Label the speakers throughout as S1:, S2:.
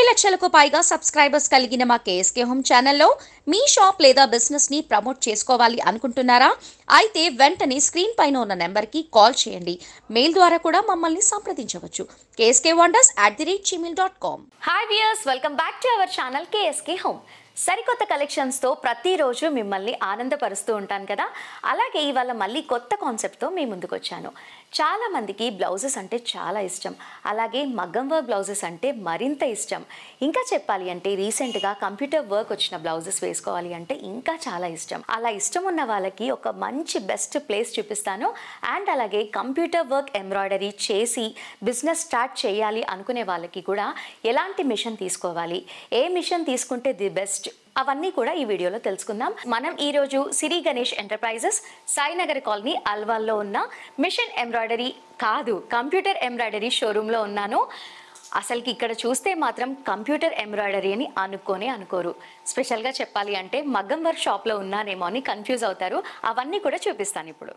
S1: లక్షలకు పైగా సబ్స్క్రైబర్స్ కలిగిన మా కేఎస్కే హోమ్ ఛానల్లో మీ షాప్ లేదా బిజినెస్ ని ప్రమోట్ చేసుకోవాలి అనుకుంటున్నారా అయితే వెంటనే స్క్రీన్ పైన ఉన్న నెంబర్కి కాల్ చేయండి మెయిల్ ద్వారా కూడా మమ్మల్ని సంప్రదించవచ్చు KSK wonders at the rate Gmail dot com
S2: hi viewers welcome back to our channel KSK home సరికొత్త కలెక్షన్స్తో ప్రతిరోజు మిమ్మల్ని ఆనందపరుస్తూ ఉంటాను కదా అలాగే ఇవాళ మళ్ళీ కొత్త కాన్సెప్ట్తో మీ ముందుకు వచ్చాను చాలా మందికి బ్లౌజెస్ అంటే చాలా ఇష్టం అలాగే మగ్గం వర్క్ బ్లౌజెస్ అంటే మరింత ఇష్టం ఇంకా చెప్పాలి అంటే రీసెంట్గా కంప్యూటర్ వర్క్ వచ్చిన బ్లౌజెస్ వేసుకోవాలి అంటే ఇంకా చాలా ఇష్టం అలా ఇష్టం ఉన్న వాళ్ళకి ఒక మంచి బెస్ట్ ప్లేస్ చూపిస్తాను అండ్ అలాగే కంప్యూటర్ వర్క్ ఎంబ్రాయిడరీ చేసి బిజినెస్ స్టార్ట్ చేయాలి అనుకునే వాళ్ళకి కూడా ఎలాంటి మిషన్ తీసుకోవాలి ఏ మిషన్ తీసుకుంటే ది బెస్ట్ అవన్నీ కూడా ఈ వీడియోలో తెలుసుకుందాం మనం ఈ రోజు సిరి గణేష్ ఎంటర్ప్రైజెస్ సాయినగర్ కాలనీ అల్వాల్లో ఉన్న మిషన్ ఎంబ్రాయిడరీ కాదు కంప్యూటర్ ఎంబ్రాయిడరీ షోరూంలో ఉన్నాను అసలుకి ఇక్కడ చూస్తే మాత్రం కంప్యూటర్ ఎంబ్రాయిడరీ అని అనుకోనే అనుకోరు స్పెషల్గా చెప్పాలి అంటే మగ్గం వర్క్ షాప్లో ఉన్నానేమో అని కన్ఫ్యూజ్ అవుతారు అవన్నీ కూడా చూపిస్తాను ఇప్పుడు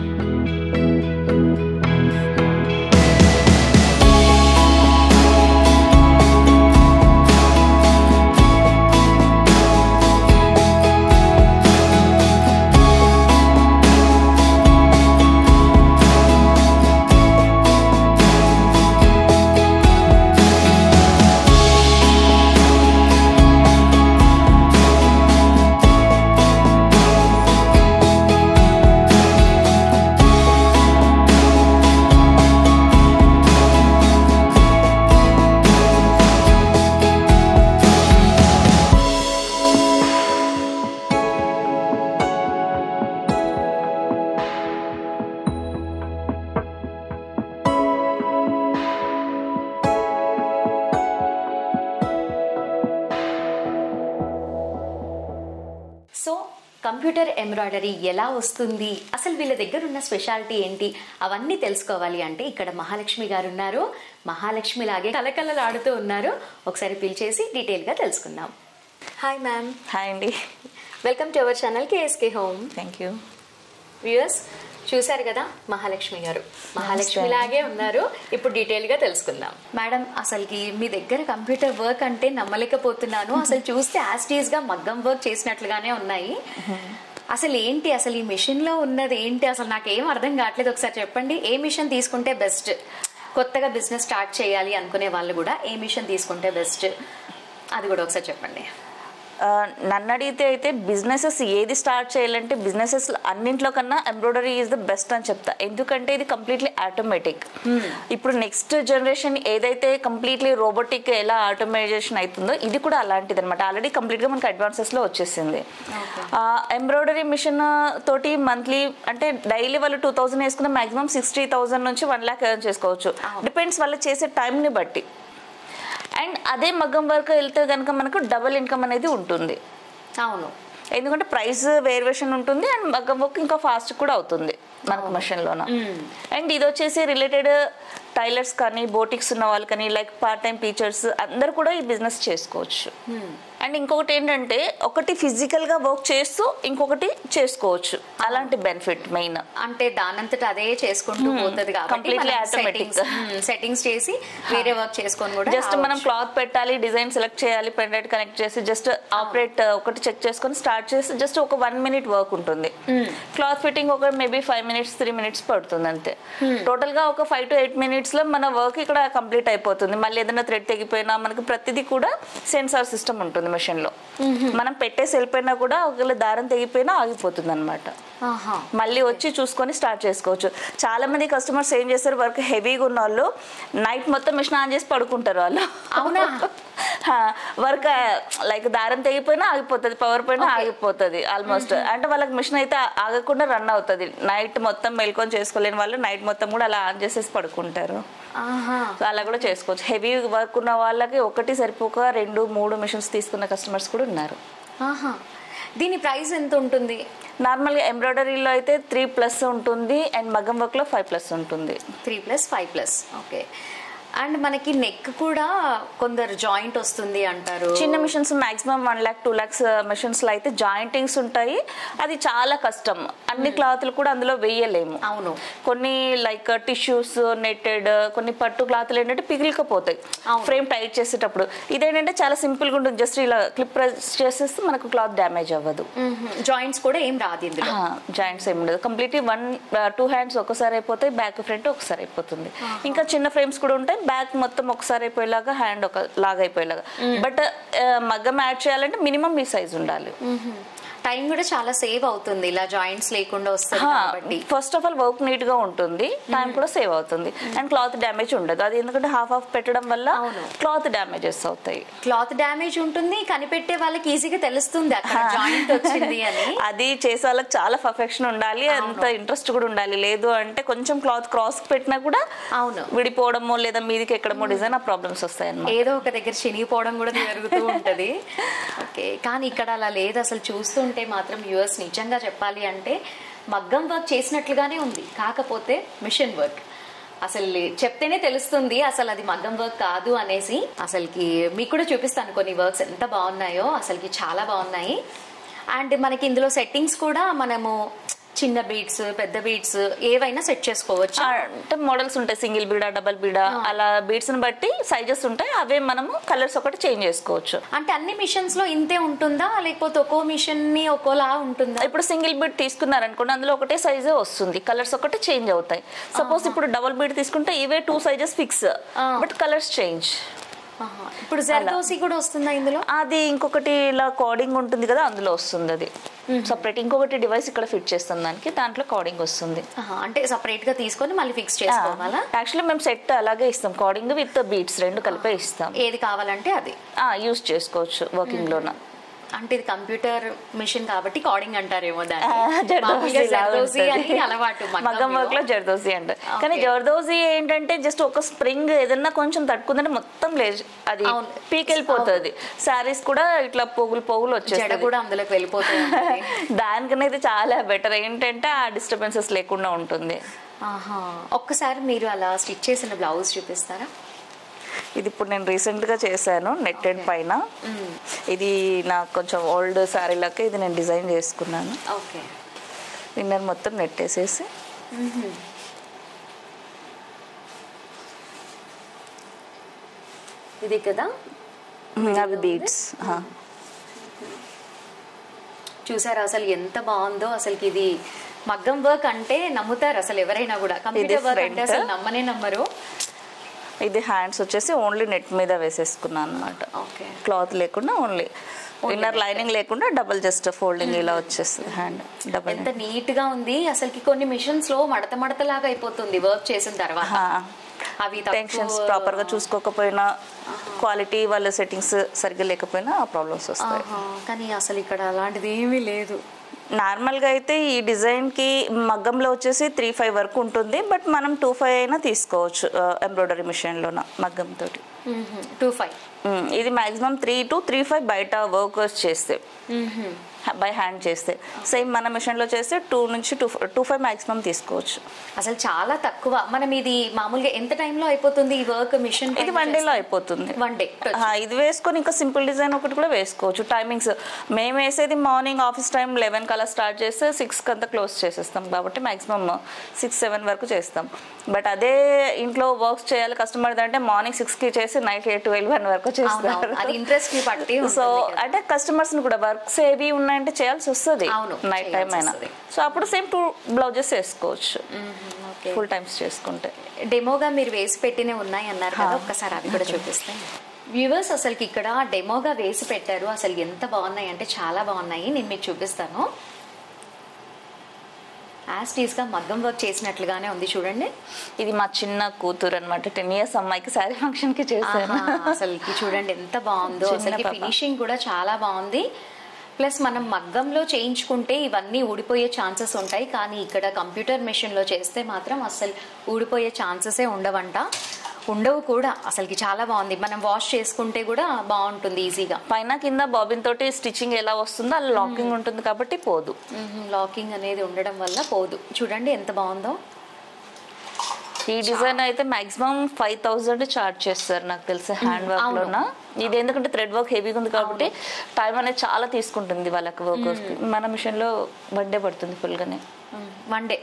S2: సో కంప్యూటర్ ఎంబ్రాయిడరీ ఎలా వస్తుంది అసలు వీళ్ళ దగ్గర ఉన్న స్పెషాలిటీ ఏంటి అవన్నీ తెలుసుకోవాలి అంటే ఇక్కడ మహాలక్ష్మి గారు ఉన్నారు మహాలక్ష్మి లాగే కలకలలాడుతూ ఉన్నారు ఒకసారి పిలిచేసి డీటెయిల్గా తెలుసుకుందాం హాయ్ మ్యామ్
S3: హాయ్ అండి
S2: welcome to our channel KSK home
S3: thank you
S2: viewers చూశారు కదా మహాలక్ష్మి గారు మహాలక్ష్మి లాగే ఉన్నారు ఇప్పుడు డీటెయిల్ గా తెలుసుకుందాం మేడం అసలుకి మీ దగ్గర కంప్యూటర్ వర్క్ అంటే నమ్మలేకపోతున్నాను అసలు చూస్తే యాస్టీస్ గా మగ్గం వర్క్ చేసినట్లుగానే ఉన్నాయి అసలు ఏంటి అసలు ఈ మిషన్ లో ఉన్నది ఏంటి అసలు నాకు ఏం అర్థం కావట్లేదు ఒకసారి చెప్పండి ఏ మిషన్ తీసుకుంటే బెస్ట్ కొత్తగా బిజినెస్ స్టార్ట్ చేయాలి అనుకునే వాళ్ళు కూడా ఏ మిషన్ తీసుకుంటే బెస్ట్ అది కూడా ఒకసారి చెప్పండి
S3: ఆ, నన్ను అడిగితే అయితే బిజినెసెస్ ఏది స్టార్ట్ చేయాలంటే బిజినెసెస్ అన్నింట్లో కన్నా ఎంబ్రాయిడరీ ఈజ్ ద బెస్ట్ అని చెప్తా ఎందుకంటే ఇది కంప్లీట్లీ ఆటోమేటిక్ ఇప్పుడు నెక్స్ట్ జనరేషన్ ఏదైతే కంప్లీట్లీ రోబోటిక్ ఎలా ఆటోమేటేషన్ అవుతుందో ఇది కూడా అలాంటిది అనమాట ఆల్రెడీ కంప్లీట్గా మనకి అడ్వాన్సెస్లో వచ్చేసింది ఎంబ్రాయిడరీ మిషన్ తోటి మంత్లీ అంటే డైలీ వాళ్ళు టూ థౌసండ్ వేసుకున్న మాక్సిమం సిక్స్టీ థౌసండ్ నుంచి వన్ ల్యాక్ ఎర్న్ చేసుకోవచ్చు డిపెండ్స్ వాళ్ళు చేసే టైంని బట్టి అండ్ అదే మగ్గం వర్క్ వెళ్తే కనుక మనకు డబుల్ ఇన్కమ్ అనేది ఉంటుంది
S2: అవును
S3: ఎందుకంటే ప్రైస్ వేరియేషన్ ఉంటుంది అండ్ మగ్గం వర్క్ ఇంకా ఫాస్ట్ కూడా అవుతుంది మనకు మషిన్లోన అండ్ ఇది వచ్చేసి రిలేటెడ్ టైలర్స్ కానీ బోటిక్స్ ఉన్న వాళ్ళు కానీ లైక్ పార్ట్ టైం టీచర్స్ అందరు కూడా ఈ బిజినెస్ చేసుకోవచ్చు అండ్ ఇంకొకటి ఏంటంటే ఒకటి physical గా వర్క్ చేస్తూ ఇంకొకటి చేసుకోవచ్చు అలాంటి బెనిఫిట్ మెయిన్
S2: అంటే దానంతట అదే చేసుకుంటూ పోతుంది
S3: Completely automatic.
S2: సెట్టింగ్స్ చేసి వేరే వర్క్ చేసుకొని కూడా
S3: జస్ట్ మనం
S2: రావచ్చు.
S3: క్లాత్ పెట్టాలి డిజైన్ సెలెక్ట్ చేయాలి పెండెంట్ కనెక్ట్ చేసి జస్ట్ ఆపరేట్ ఒకటి చెక్ చేసుకొని స్టార్ట్ చేసి జస్ట్ ఒక వన్ మినిట్ వర్క్ ఉంటుంది క్లాత్ ఫిట్టింగ్ ఒక maybe five minutes three minutes పడుతుంది అంతే టోటల్ గా ఒక ఫైవ్ టు ఎయిట్ మినిట్స్ లో మన వర్క్ ఇక్కడ కంప్లీట్ అయిపోతుంది మళ్ళీ ఏదైనా థ్రెడ్ తెగిపోయినా మనకి ప్రతిదీ కూడా సెన్సార్ సిస్టమ్ ఉంటుంది మెషిన్ లో మనం పెట్టేసి వెళ్ళిపోయినా కూడా ఒకవేళ దారం తెగిపోయినా ఆగిపోతుంది అనమాట
S2: ఆహా.
S3: మళ్ళీ వచ్చి చూసుకొని స్టార్ట్ చేసుకోవచ్చు చాలా మంది కస్టమర్స్ ఏం చేస్తారు వర్క్ హెవీగా ఉన్న వాళ్ళు నైట్ మొత్తం మిషన్ ఆన్ చేసి పడుకుంటారు వాళ్ళు
S2: అవునా?
S3: వర్క్ లైక్ దారం తెగిపోయినా ఆగిపోతుంది పవర్ పోయినా ఆగిపోతుంది ఆల్మోస్ట్ అంటే వాళ్ళకి మిషన్ అయితే ఆ- ఆగకుండా రన్ అవుతుంది నైట్ మొత్తం మెల్కొని చేసుకోలేని వాళ్ళు నైట్ మొత్తం కూడా అలా ఆన్ చేసేసి పడుకుంటారు
S2: ఆహా.
S3: సో అలా కూడా చేసుకోవచ్చు హెవీ వర్క్ ఉన్న వాళ్ళకి ఒకటి సరిపోక రెండు మూడు మిషన్స్ తీసుకున్న కస్టమర్స్ కూడా ఉన్నారు
S2: ఆహా. దీని ప్రైస్ ఎంత ఉంటుంది
S3: నార్మల్గా ఎంబ్రాయిడరీలో అయితే త్రీ ప్లస్ ఉంటుంది అండ్ మగ్గం వర్క్లో ఫైవ్ ప్లస్ ఉంటుంది
S2: three plus five plus okay and మనకి నెక్ కూడా కొందరు జాయింట్ వస్తుంది అంటారు
S3: చిన్న machines maximum one lakh two lakhs machines లో అయితే జాయింటింగ్స్ ఉంటాయి అది చాలా కష్టం అన్ని క్లాత్లు కూడా అందులో వేయలేము
S2: అవును
S3: కొన్ని లైక్ టిష్యూస్ నెట్టెడ్ కొన్ని పట్టు క్లాత్లు ఏంటంటే పిగిలికపోతాయి
S2: అవును.
S3: ఫ్రేమ్ టైట్ చేసేటప్పుడు ఇదేంటంటే చాలా సింపుల్ గా ఉంటుంది జస్ట్ ఇలా క్లిప్ ప్రెస్ చేసేస్తే మనకు క్లాత్ డ్యామేజ్ అవ్వదు
S2: జాయింట్స్ కూడా ఏం రాదు ఇందులో
S3: జాయింట్స్ ఏమి ఉండదు కంప్లీట్లీ వన్ టూ హ్యాండ్స్ ఒకసారి అయిపోతాయి బ్యాక్ ఫ్రంట్ ఒకసారి అయిపోతుంది ఇంకా చిన్న ఫ్రేమ్స్ కూడా ఉంటాయి బ్యాక్ మొత్తం ఒకసారి అయిపోయేలాగా హ్యాండ్ ఒక లాగా అయిపోయేలాగా బట్ మగ్గం యాడ్ చేయాలంటే మినిమం ఈ సైజ్ ఉండాలి
S2: టైం కూడా చాలా సేవ్ అవుతుంది ఇలా జాయింట్స్ లేకుండా వస్తుంది కాబట్టి
S3: first of all work neat గా ఉంటుంది టైం కూడా సేవ్ అవుతుంది అండ్ క్లాత్ డ్యామేజ్ ఉండదు అది ఎందుకంటే హాఫ్ ఆఫ్ పెట్టడం వల్ల
S2: అవును.
S3: క్లాత్ డ్యామేజెస్ అవుతాయి
S2: క్లాత్ డ్యామేజ్ ఉంటుంది కనిపెట్టే వాళ్ళకి ఈజీగా తెలుస్తుంది అక్కడ జాయింట్ వచ్చింది అని
S3: అది చేసే వాళ్ళకి చాలా పర్ఫెక్షన్ ఉండాలి అంత ఇంట్రెస్ట్ కూడా ఉండాలి లేదు అంటే కొంచెం క్లాత్ క్రాస్ పెట్టినా కూడా
S2: అవును.
S3: విడిపోవడమో లేదా మీదికి ఎక్కడమో డిజైన్ ఆ ప్రాబ్లమ్స్ వస్తాయి అన్నమాట
S2: ఏదో ఒక దగ్గర చినిగిపోవడం కూడా జరుగుతూ ఉంటది ఓకే కానీ ఇక్కడ అలా లేదు అసలు చూస్తుంటే మాత్రం యూఎస్ నిజంగా చెప్పాలి అంటే మగ్గం వర్క్ చేసినట్లుగానే ఉంది కాకపోతే మిషన్ వర్క్ అసలు చెప్తేనే తెలుస్తుంది అసలు అది మగ్గం వర్క్ కాదు అనేసి అసలుకి మీకు కూడా చూపిస్తాను కొన్ని వర్క్స్ ఎంత బాగున్నాయో అసలుకి చాలా బాగున్నాయి అండ్ మనకి ఇందులో సెట్టింగ్స్ కూడా మనము చిన్న బీట్స్ పెద్ద బీట్స్ ఏవైనా సెట్ చేసుకోవచ్చు
S3: ఆ, అంటే మోడల్స్ ఉంటాయి సింగిల్ బీడా డబల్ బీడా అలా బీడ్స్ ని బట్టి సైజెస్ ఉంటాయి అవే మనము కలర్స్ ఒకటి చేంజ్ చేసుకోవచ్చు
S2: అంటే అన్ని మిషన్స్ లో ఇంతే ఉంటుందా లేకపోతే ఒక్కో మిషన్ ని ఒక్కోలా ఉంటుందా
S3: ఇప్పుడు సింగిల్ బీడ్ తీసుకున్నారనుకోండి అందులో ఒకటే సైజే వస్తుంది కలర్స్ ఒకటి చేంజ్ అవుతాయి సపోజ్ ఇప్పుడు డబుల్ బీడ్ తీసుకుంటే ఇవే two sizes fix but colours change
S2: ఆహా. ఇప్పుడు జర్దోసి కూడా వస్తుందా ఇందులో
S3: అది ఇంకొకటి ఇలా కోడింగ్ ఉంటుంది కదా అందులో వస్తుంది అది సపరేట్ ఇంకొకటి డివైస్ ఇక్కడ ఫిట్ చేస్తుంది దానికి దాంట్లో కోడింగ్ వస్తుంది
S2: ఆహా. అంటే సపరేట్ గా తీసుకొని మళ్ళీ ఫిక్స్ చేసుకోవాలా
S3: యాక్చువల్లీ మేము సెట్ అలాగే ఇస్తాం కోడింగ్ విత్ బీట్స్ రెండు కలిపే ఇస్తాం
S2: ఏది కావాలంటే అది
S3: యూస్ చేసుకోవచ్చు వర్కింగ్ లోన
S2: అంటే ఇది కంప్యూటర్ మిషన్ కాబట్టి కోడింగ్ అంటారేమో
S3: ఆ,
S2: దాన్ని
S3: జర్దోజీ
S2: మామూలుగా
S3: లాగా
S2: జర్దోజీ అని
S3: ఉంటది.
S2: అలవాటు
S3: మగ్గం వర్క్ లో జర్దోజీ అంట కానీ
S2: Okay.
S3: జర్దోజీ ఏంటంటే జస్ట్ ఒక స్ప్రింగ్ ఏదన్నా కొంచెం తట్టుకుందంటే మొత్తం లేజ్ అది
S2: అవును.
S3: పీక్ వెళ్ళిపోతుంది శారీస్ కూడా ఇట్లా పోగులు పోగులు
S2: జడ
S3: వచ్చేస్తాయి
S2: కూడా అందులోకి వెళ్ళిపోతుంది
S3: దానికన్నా అయితే చాలా బెటర్ ఏంటంటే ఆ డిస్టర్బెన్సెస్ లేకుండా ఉంటుంది
S2: ఆహా ఒక్కసారి మీరు అలా స్టిచ్ చేసిన బ్లౌజ్ చూపిస్తారా
S3: ఇది ఇప్పుడు నేను రీసెంట్ గా చేశాను నెట్టెడ్ పైన ఇది నాకు కొంచెం ఓల్డ్ శారీలకి ఇది నేను డిజైన్ చేసుకున్నాను
S2: ఓకే
S3: ఇన్నర్ మొత్తం నెట్టేసేసి
S2: ఇది కదా
S3: అవి బీడ్స్
S2: చూసారా అసలు ఎంత బాగుందో అసలుకి ఇది మగ్గం వర్క్ అంటే నమ్ముతారు అసలు ఎవరైనా కూడా కంప్యూటర్ వర్క్ అంటే
S3: front.
S2: అసలు నమ్మనే నమ్మరు
S3: ఇది హ్యాండ్స్ వచ్చేసి ఓన్లీ నెట్ మీద వేసేసుకున్నాను అనమాట
S2: ఓకే
S3: క్లాత్ లేకుండా ఓన్లీ ఇన్నర్ లైనింగ్ లేకుండా డబుల్ జస్ట్ ఫోల్డింగ్ ఇలా వచ్చేస్తుంది హ్యాండ్ డబల్
S2: ఎంత నీట్ గా ఉంది అసలుకి కొన్ని మిషన్స్ లో మడత మడత లాగా అయిపోతుంది వర్క్ చేసిన తర్వాత అవి
S3: టెన్షన్స్
S2: తక్కువ-
S3: ప్రాపర్ గా చూసుకోకపోయినా క్వాలిటీ వాళ్ళ సెట్టింగ్స్ సరిగ్గా లేకపోయినా ఆ ప్రాబ్లమ్స్ వస్తాయి
S2: ఆహా, కానీ అసలు ఇక్కడ అలాంటిది ఏమీ లేదు
S3: నార్మల్గా అయితే ఈ డిజైన్కి మగ్గంలో వచ్చేసి త్రీ ఫైవ్ వరకు ఉంటుంది బట్ మనం టూ ఫైవ్ అయినా తీసుకోవచ్చు ఎంబ్రాయిడరీ మిషన్లోన మగ్గంతో
S2: టూ ఫైవ్
S3: ఇది maximum three to three five బయట వర్కర్స్ చేస్తే బై హ్యాండ్ చేస్తే సేమ్ మన మిషన్లో చేస్తే టూ నుంచి టూ టూ ఫైవ్ మాక్సిమం తీసుకోవచ్చు
S2: అసలు చాలా తక్కువ మనం ఇది మామూలుగా ఎంత టైంలో అయిపోతుంది ఈ వర్క్ మిషన్
S3: ఇది వన్ డేలో అయిపోతుంది
S2: వన్ డే
S3: ఆ, ఇది వేసుకొని ఇంకా సింపుల్ డిజైన్ ఒకటి కూడా వేసుకోవచ్చు టైమింగ్స్ మేము వేసేది మార్నింగ్ ఆఫీస్ టైం లెవెన్ కల్లా స్టార్ట్ చేస్తే సిక్స్కి అంతా క్లోజ్ చేసేస్తాం కాబట్టి మాక్సిమం సిక్స్ సెవెన్ వరకు చేస్తాం బట్ అదే ఇంట్లో వర్క్స్ చేయాలి కస్టమర్ అంటే మార్నింగ్ సిక్స్కి చేసి నైట్ ఎయిట్ ట్వెల్వ్ వన్ వరకు చేస్తారు
S2: అది ఇంట్రెస్ట్ ని బట్టి
S3: సో
S2: ఉంటుంది కదా.
S3: అంటే కస్టమర్స్ ని కూడా వర్క్స్ ఏవి ఉన్నాయంటే చేయాల్సి వస్తుంది
S2: అవును,
S3: నైట్ టైం
S2: చేయాల్సి
S3: అయినా
S2: వస్తది.
S3: సో అప్పుడు సేమ్ టూ బ్లౌజెస్ వేసుకోవచ్చు
S2: ఓకే
S3: ఫుల్ టైమ్స్ చేసుకుంటే
S2: డెమోగా మీరు వేసి పెట్టినే ఉన్నాయి అన్నారు కదా ఒక్కసారి అవి కూడా చూపిస్తే వ్యూవర్స్ అసలుకి ఇక్కడ డెమోగా వేసి పెట్టారు అసలు ఎంత బాగున్నాయి అంటే చాలా బాగున్నాయి నేను మీకు చూపిస్తాను యాజ్ గా మగ్గం వర్క్ చేసినట్లుగానే ఉంది చూడండి
S3: ఇది మా చిన్న కూతురు అనమాట టెన్ ఇయర్స్ అమ్మాయికి శారీ ఫంక్షన్ కి చేశాను
S2: ఆహా, అసలుకి చూడండి ఎంత బాగుందో
S3: చిన్న
S2: అసలుకి
S3: పాప.
S2: ఫినిషింగ్ కూడా చాలా బాగుంది ప్లస్ మనం మగ్గంలో చేయించుకుంటే ఇవన్నీ ఊడిపోయే ఛాన్సెస్ ఉంటాయి కానీ ఇక్కడ కంప్యూటర్ మెషిన్ లో చేస్తే మాత్రం అసలు ఊడిపోయే ఛాన్సెసే ఉండవంట ఉండవు కూడా అసలుకి చాలా బాగుంది మనం వాష్ చేసుకుంటే కూడా బాగుంటుంది ఈజీగా
S3: పైన కింద బాబిన్ తోటి స్టిచ్చింగ్ ఎలా వస్తుందో అలా లాకింగ్ ఉంటుంది కాబట్టి పోదు
S2: లాకింగ్ అనేది ఉండడం వల్ల పోదు చూడండి ఎంత బాగుందో
S3: ఈ డిజైన్ అయితే మాక్సిమం ఫైవ్ థౌసండ్ చార్జ్ చేస్తారు నాకు తెలిసి హ్యాండ్ వర్క్
S2: అవును.
S3: లోన ఇది ఎందుకంటే థ్రెడ్ వర్క్ హెవీగా ఉంది కాబట్టి టైం అనేది చాలా తీసుకుంటుంది వాళ్ళకి వర్కర్స్ మన మిషన్ లో వన్ డే పడుతుంది ఫుల్ గానే
S2: వన్ డే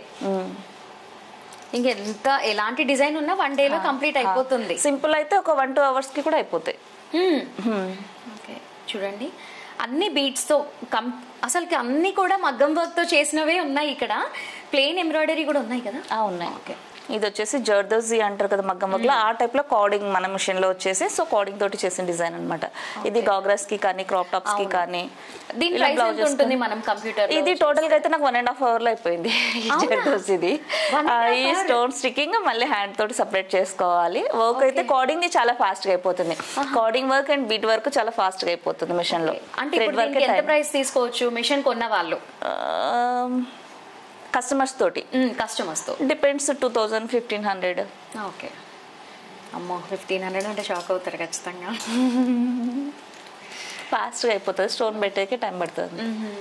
S2: ఇంకెంత ఎలాంటి డిజైన్ ఉన్నా వన్ డేలో కంప్లీట్ అయిపోతుంది
S3: సింపుల్ అయితే ఒక వన్ టూ అవర్స్ కి కూడా అయిపోతాయి
S2: ఓకే చూడండి అన్ని బీట్స్ తో కం అసలుకి అన్ని కూడా మగ్గం వర్క్ తో చేసినవే ఉన్నాయి ఇక్కడ ప్లెయిన్ ఎంబ్రాయిడరీ కూడా ఉన్నాయి కదా
S3: ఆ, ఉన్నాయి ఇది వచ్చేసి జర్దోజీ అంటారు కదా మగ్గం వర్క్ లో ఆ టైప్ లో కార్డింగ్ మన మిషన్ లో వచ్చేసి సో కార్డింగ్ తోటి చేసిన డిజైన్ అన్నమాట ఇది గాగ్రాస్ కి కానీ క్రాప్ టాప్స్ కి కానీ
S2: దీని
S3: ఇలా
S2: ప్రైస్
S3: blouses
S2: ఎంత ఉంటుంది
S3: కానీ.
S2: మనం కంప్యూటర్
S3: ఇది టోటల్ గా అయితే నాకు వన్ అండ్ హాఫ్ అవర్ లో అయిపోయింది ఈ
S2: అవునా?
S3: జర్దోస్ ఇది
S2: One and
S3: ఆ,
S2: half
S3: ఈ
S2: hour?
S3: స్టోన్ స్టిక్కింగ్ మళ్ళీ హ్యాండ్ తోటి సపరేట్ చేసుకోవాలి వర్క్ అయితే కార్డింగ్ ది చాలా ఫాస్ట్ గా అయిపోతుంది cording work and bead work చాలా ఫాస్ట్ గా అయిపోతుంది మిషన్ లో
S2: అంటే ఇప్పుడు దీనికి ఎంత ప్రైస్ తీసుకోవచ్చు మిషన్ కొన్న వాళ్ళు
S3: కస్టమర్స్ తోటి
S2: కస్టమర్స్ తో
S3: depends two thousand fifteen hundred
S2: okay అమ్మో ఫిఫ్టీన్ హండ్రెడ్ అంటే షాక్ అవుతారు ఖచ్చితంగా
S3: ఫాస్ట్గా అయిపోతుంది స్టోన్ పెట్టేకి టైం పడుతుంది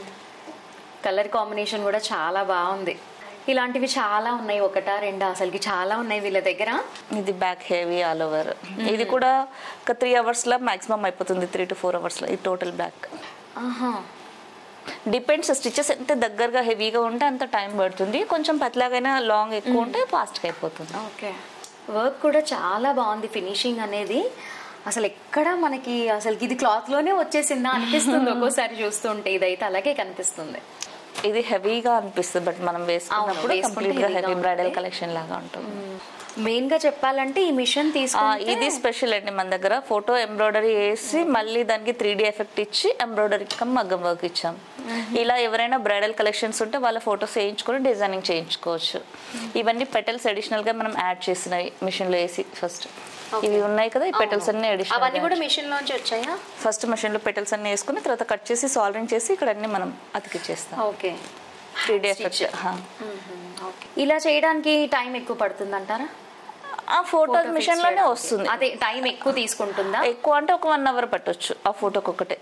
S2: కలర్ కాంబినేషన్ కూడా చాలా బాగుంది ఇలాంటివి చాలా ఉన్నాయి ఒకటా రెండా అసలుకి చాలా ఉన్నాయి వీళ్ళ దగ్గర
S3: ఇది బ్యాక్ హెవీ ఆల్ ఓవర్ ఇది కూడా ఒక త్రీ అవర్స్ లో మాక్సిమం అయిపోతుంది త్రీ టు ఫోర్ అవర్స్ లో ఈ టోటల్ బ్యాక్
S2: ఆహా
S3: డిపెండ్స్ స్టిచెస్ ఎంత దగ్గరగా హెవీగా ఉంటే అంత టైం పడుతుంది కొంచెం పతలాగైనా లాంగ్ ఎక్కువ ఉంటే ఫాస్ట్గా అయిపోతుంది
S2: ఓకే వర్క్ కూడా చాలా బాగుంది ఫినిషింగ్ అనేది అసలు ఎక్కడ మనకి అసలు ఇది క్లాత్ లోనే వచ్చేసిందా అనిపిస్తుంది ఒక్కోసారి చూస్తుంటే ఇదైతే అలాగే కనిపిస్తుంది
S3: ఇది హెవీగా అనిపిస్తుంది బట్ మనం వేసుకున్నప్పుడు
S2: వేసుకుంటే
S3: కంప్లీట్ గా
S2: heavy గా
S3: హెవీ బ్రైడల్
S2: ఉంటుంది.
S3: కలెక్షన్ లాగా ఉంటుంది
S2: మెయిన్ గా చెప్పాలంటే ఈ మిషన్
S3: ఆ,
S2: తీసుకుంటే
S3: ఇది స్పెషల్ అండి మన దగ్గర ఫోటో ఎంబ్రాయిడరీ వేసి మళ్ళీ దానికి త్రీ డి ఎఫెక్ట్ ఇచ్చి ఎంబ్రాయిడరీ కమ్ మగ్గం వర్క్ ఇచ్చాం ఇలా ఎవరైనా బ్రైడల్ కలెక్షన్స్ ఉంటే వాళ్ళ ఫోటోస్ వేయించుకొని డిజైనింగ్ చేయించుకోవచ్చు ఇవన్నీ పెటల్స్ అడిషనల్ గా మనం యాడ్ చేసినవి మిషన్ లో వేసి ఫస్ట్ ఇవి ఉన్నాయి కదా ఈ పెటల్స్ అన్ని
S2: అవన్నీ
S3: అడిషనల్
S2: కూడా మిషన్ లోంచి వచ్చాయా
S3: ఫస్ట్ మిషన్ లో పెటల్స్ అన్ని వేసుకుని తర్వాత కట్ చేసి సాల్వింగ్ చేసి ఇక్కడ అన్ని మనం అతికిచ్చేస్తాం
S2: okay
S3: three D effect
S2: okay ఇలా చేయడానికి టైం ఎక్కువ పడుతుంది అంటారా
S3: ఆ ఫోటో మిషన్ లోనే వస్తుంది
S2: అదే టైం ఎక్కువ తీసుకుంటుందా
S3: ఎక్కువ అంటే ఒక వన్ అవర్ పట్టొచ్చు ఆ ఫోటోకి ఒకటే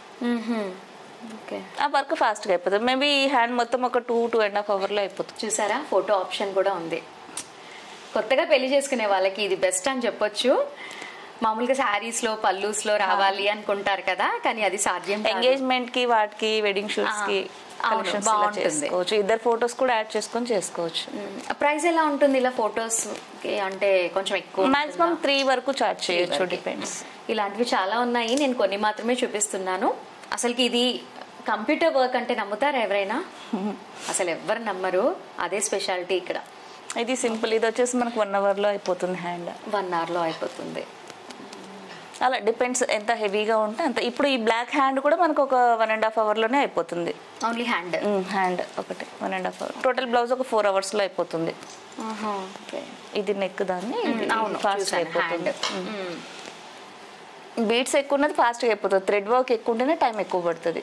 S2: ఓకే
S3: ఆ వర్క్ ఫాస్ట్గా అయిపోతుంది మేబీ ఈ హ్యాండ్ మొత్తం ఒక టూ టూ అండ్ హాఫ్ అవర్లో అయిపోతుంది
S2: చూసారా ఫోటో ఆప్షన్ కూడా ఉంది కొత్తగా పెళ్లి చేసుకునే వాళ్ళకి ఇది బెస్ట్ అని చెప్పొచ్చు మామూలుగా శారీస్ లో పల్లూస్ లో రావాలి అనుకుంటారు కదా కానీ అది సాధ్యం కాదు.
S3: ఎంగేజ్మెంట్ కి వాటికి వెడ్డింగ్ షూట్స్ కి
S2: ఆ, అవును,
S3: collections ఇలా
S2: బాగుంటుంది.
S3: చేసుకోవచ్చు ఇద్దరు ఫొటోస్ కూడా యాడ్ చేసుకొని చేసుకోవచ్చు
S2: ప్రైస్ ఎలా ఉంటుంది ఇలా ఫొటోస్ అంటే కొంచెం ఎక్కువ
S3: మాక్సిమం
S2: ఉంటుందా?
S3: త్రీ వరకు చార్జ్ చేయొచ్చు
S2: వరకే.
S3: డిపెండ్స్
S2: ఇలాంటివి చాలా ఉన్నాయి నేను కొన్ని మాత్రమే చూపిస్తున్నాను అసలుకి ఇది కంప్యూటర్ వర్క్ అంటే నమ్ముతారా ఎవరైనా అసలు ఎవ్వరు నమ్మరు అదే స్పెషాలిటీ ఇక్కడ
S3: ఇది సింపుల్ ఇది వచ్చేసి మనకు వన్ అవర్ లో అయిపోతుంది హ్యాండ్
S2: వన్ అవర్ లో అయిపోతుంది
S3: అలా డిపెండ్స్ ఎంత హెవీగా ఉంటే అంత ఇప్పుడు ఈ బ్లాక్ హ్యాండ్ కూడా మనకు ఒక వన్ అండ్ హాఫ్ అవర్ లోనే అయిపోతుంది
S2: ఓన్లీ హ్యాండ్
S3: హ్యాండ్ ఒకటి one and half hour total blouse ఒక ఫోర్ అవర్స్ లో అయిపోతుంది ఇది నెక్ దాన్ని
S2: అవును
S3: ఫాస్ట్
S2: చూసాను,
S3: అయిపోతుంది
S2: hand.
S3: బీట్స్ ఎక్కువ ఉన్నది ఫాస్ట్గా అయిపోతుంది థ్రెడ్ వర్క్ ఎక్కువ ఉంటేనే టైం ఎక్కువ పడుతుంది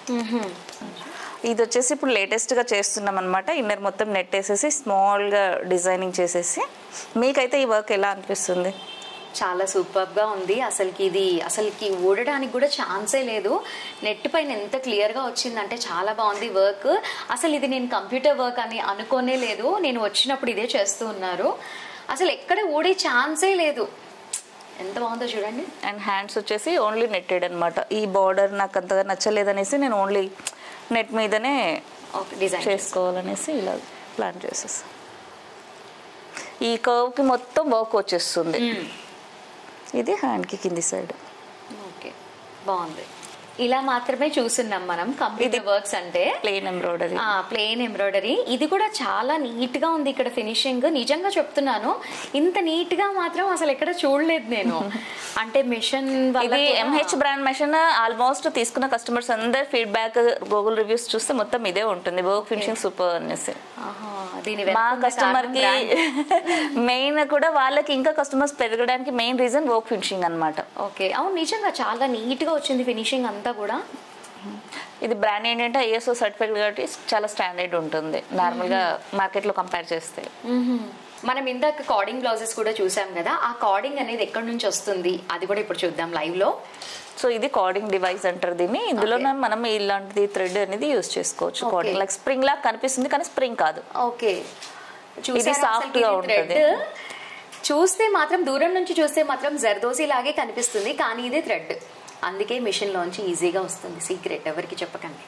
S3: ఇది వచ్చేసి ఇప్పుడు లేటెస్ట్గా చేస్తున్నాం అనమాట ఇన్నర్ మొత్తం నెట్ వేసేసి స్మాల్గా డిజైనింగ్ చేసేసి మీకైతే ఈ వర్క్ ఎలా అనిపిస్తుంది
S2: చాలా సూపర్ గా ఉంది అసలుకి ఇది అసలుకి ఊడడానికి కూడా ఛాన్సే లేదు నెట్ పైన ఎంత క్లియర్ గా వచ్చిందంటే చాలా బాగుంది వర్క్ అసలు ఇది నేను కంప్యూటర్ వర్క్ అని అనుకోనే లేదు నేను వచ్చినప్పుడు ఇదే చేస్తూ ఉన్నారు అసలు ఎక్కడ ఊడే ఛాన్సే లేదు ఎంత బాగుందో చూడండి
S3: అండ్ హ్యాండ్స్ వచ్చేసి ఓన్లీ నెట్టెడ్ అనమాట ఈ బార్డర్ నాకు అంతగా నచ్చలేదనేసి నేను ఓన్లీ నెట్ మీదనే
S2: ఓకే డిజైన్
S3: చేసుకోవాలనేసి ఇలా ప్లాన్ చేసేస్తాను ఈ కర్వ్కి మొత్తం వర్క్ వచ్చేస్తుంది ఇది హ్యాండ్కి కింది సైడ్
S2: ఓకే బాగుంది ఇలా మాత్రమే చూస్తున్నాం మనం కంప్యూటర్ వర్క్స్ అంటే
S3: ప్లెయిన్ ఎంబ్రాయిడరీ
S2: ప్లెయిన్ ఎంబ్రాయిడరీ ఇది కూడా చాలా నీట్ గా ఉంది ఇక్కడ ఫినిషింగ్ నిజంగా చెప్తున్నాను ఇంత నీట్ గా మాత్రం అసలు ఎక్కడ చూడలేదు నేను అంటే మిషన్
S3: ఇది ఎంహెచ్ బ్రాండ్ మెషిన్ ఆల్మోస్ట్ తీసుకున్న కస్టమర్స్ అందరి ఫీడ్బ్యాక్ గూగుల్ రివ్యూస్ చూస్తే మొత్తం ఇదే ఉంటుంది వర్క్ ఫినిషింగ్ సూపర్ అనేసి
S2: దీని
S3: మా
S2: వెనక ఉన్న
S3: కస్టమర్ కి
S2: కారణం brand.
S3: మెయిన్ కూడా వాళ్ళకి ఇంకా కస్టమర్స్ పెరగడానికి మెయిన్ రీజన్ వర్క్ ఫినిషింగ్ అన్నమాట
S2: ఓకే అవును నిజంగా చాలా నీట్ గా వచ్చింది ఫినిషింగ్ అంతా కూడా
S3: ఇది బ్రాండ్ ఏంటంటే ఐఎస్ఓ సర్టిఫికేట్ కాబట్టి చాలా స్టాండర్డ్ ఉంటుంది నార్మల్ గా మార్కెట్ లో కంపేర్ చేస్తే
S2: మనం ఇందాక కార్డింగ్ బ్లౌజెస్ కూడా చూసాం కదా ఆ కార్డింగ్ అనేది ఎక్కడి నుంచి వస్తుంది అది కూడా ఇప్పుడు చూద్దాం లైవ్ లో
S3: సో ఇది కార్డింగ్ డివైస్ అంటారు దీన్ని ఇందులో మనం ఇలాంటిది థ్రెడ్ అనేది యూస్ చేసుకోవచ్చు
S2: Okay.
S3: కార్డింగ్ లైక్ స్ప్రింగ్ లాగా కనిపిస్తుంది కానీ స్ప్రింగ్ కాదు
S2: ఓకే
S3: ఇది సాఫ్ట్ గా ఉంటుంది
S2: చూస్తే మాత్రం దూరం నుంచి చూస్తే మాత్రం జర్దోసి లాగే కనిపిస్తుంది కానీ ఇది థ్రెడ్ అందుకే మిషన్ లోంచి ఈజీగా వస్తుంది సీక్రెట్ ఎవరికి చెప్పకండి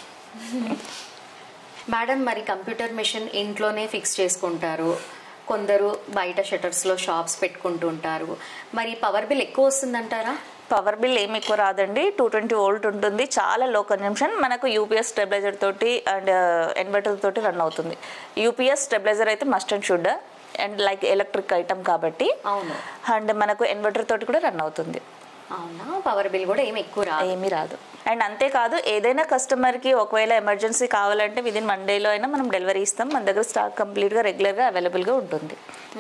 S2: మేడం మరి కంప్యూటర్ మిషన్ ఇంట్లోనే ఫిక్స్ చేసుకుంటారు కొందరు బయట షటర్స్ లో షాప్స్ పెట్టుకుంటూ ఉంటారు మరి పవర్ బిల్ ఎక్కువ వస్తుందంటారా
S3: పవర్ బిల్ ఏమి ఎక్కువ రాదండి టూ ట్వంటీ వోల్ట్ ఉంటుంది చాలా లో కన్జంప్షన్ మనకు యూపీఎస్ స్టెబిలైజర్ తోటి అండ్ ఇన్వర్టర్ తోటి రన్ అవుతుంది యూపీఎస్ స్టెబిలైజర్ అయితే must and should and like electric item కాబట్టి
S2: అవును
S3: అండ్ మనకు ఇన్వర్టర్ తోటి కూడా రన్ అవుతుంది
S2: అవునా పవర్ బిల్ కూడా ఏమి ఎక్కువ రాదు
S3: ఏమీ రాదు అండ్ అంతేకాదు ఏదైనా కస్టమర్కి ఒకవేళ ఎమర్జెన్సీ కావాలంటే విదిన్ వన్ డేలో అయినా మనం డెలివరీ ఇస్తాం మన దగ్గర స్టాక్ కంప్లీట్గా రెగ్యులర్గా అవైలబుల్గా ఉంటుంది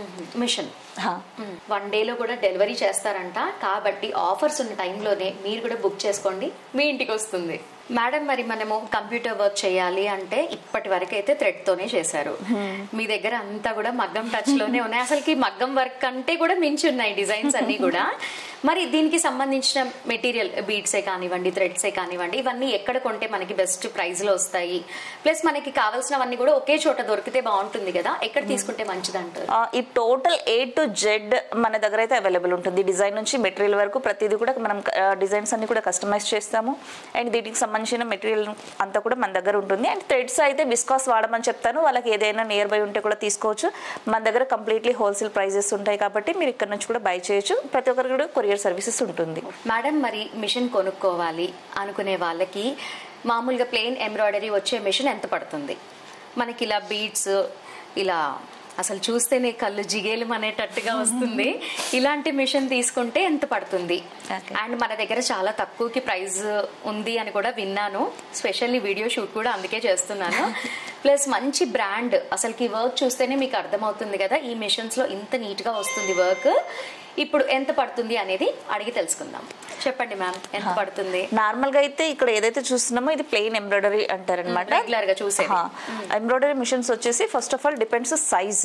S2: మిషన్
S3: హా.
S2: వన్ డేలో కూడా డెలివరీ చేస్తారంట కాబట్టి ఆఫర్స్ ఉన్న టైంలోనే మీరు కూడా బుక్ చేసుకోండి మీ ఇంటికి వస్తుంది మేడం మరి మనము కంప్యూటర్ వర్క్ చేయాలి అంటే ఇప్పటి వరకు అయితే థ్రెడ్ తోనే చేశారు మీ దగ్గర అంతా కూడా మగ్గం టచ్ లోనే ఉన్నాయి అసలుకి మగ్గం వర్క్ అంటే కూడా మించి ఉన్నాయి డిజైన్స్ అన్ని కూడా మరి దీనికి సంబంధించిన మెటీరియల్ బీడ్సే కానివ్వండి థ్రెడ్సే కానివ్వండి ఇవన్నీ ఎక్కడ కొంటే మనకి బెస్ట్ ప్రైస్ లో వస్తాయి ప్లస్ మనకి కావాల్సినవన్నీ కూడా ఒకే చోట దొరికితే బాగుంటుంది కదా ఎక్కడ తీసుకుంటే మంచిది అంటారు
S3: ఆ, ఈ టోటల్ ఏ టు జెడ్ మన దగ్గర అయితే అవైలబుల్ ఉంటుంది డిజైన్ నుంచి మెటీరియల్ వరకు ప్రతిదీ కూడా మనం డిజైన్స్ అన్ని కూడా కస్టమైజ్ చేస్తాము అండ్ దీనికి సంబంధించిన మెటీరియల్ అంతా కూడా మన దగ్గర ఉంటుంది అండ్ థ్రెడ్స్ అయితే విస్కాస్ వాడమని చెప్తాను వాళ్ళకి ఏదైనా నియర్ బై ఉంటే కూడా తీసుకోవచ్చు మన దగ్గర కంప్లీట్లీ హోల్సేల్ ప్రైజెస్ ఉంటాయి కాబట్టి మీరు ఇక్కడ నుంచి కూడా బై చేయొచ్చు ప్రతి ఒక్కరికి కూడా కొరియర్ సర్వీసెస్ ఉంటుంది
S2: మేడం మరి మిషన్ కొనుక్కోవాలి అనుకునే వాళ్ళకి మామూలుగా ప్లెయిన్ ఎంబ్రాయిడరీ వచ్చే మిషన్ ఎంత పడుతుంది మనకి ఇలా బీడ్స్ ఇలా అసలు చూస్తేనే కళ్ళు జిగేలు అనేటట్టుగా వస్తుంది ఇలాంటి మిషన్ తీసుకుంటే ఎంత పడుతుంది
S3: Okay.
S2: అండ్ మన దగ్గర చాలా తక్కువకి ప్రైస్ ఉంది అని కూడా విన్నాను స్పెషల్లీ వీడియో షూట్ కూడా అందుకే చేస్తున్నాను ప్లస్ మంచి బ్రాండ్ అసలుకి వర్క్ చూస్తేనే మీకు అర్థమవుతుంది కదా ఈ మిషన్స్ లో ఇంత నీట్ గా వస్తుంది వర్క్ ఇప్పుడు ఎంత పడుతుంది అనేది అడిగి తెలుసుకుందాం చెప్పండి మ్యామ్ ఎంత పడుతుంది
S3: నార్మల్ గా అయితే ఇక్కడ ఏదైతే చూస్తున్నామో ఇది ప్లెయిన్ ఎంబ్రాయిడరీ అంటారనమాట
S2: రెగ్యులర్ గా చూసేది
S3: ఎంబ్రాయిడరీ మిషన్స్ వచ్చేసి first of all depends size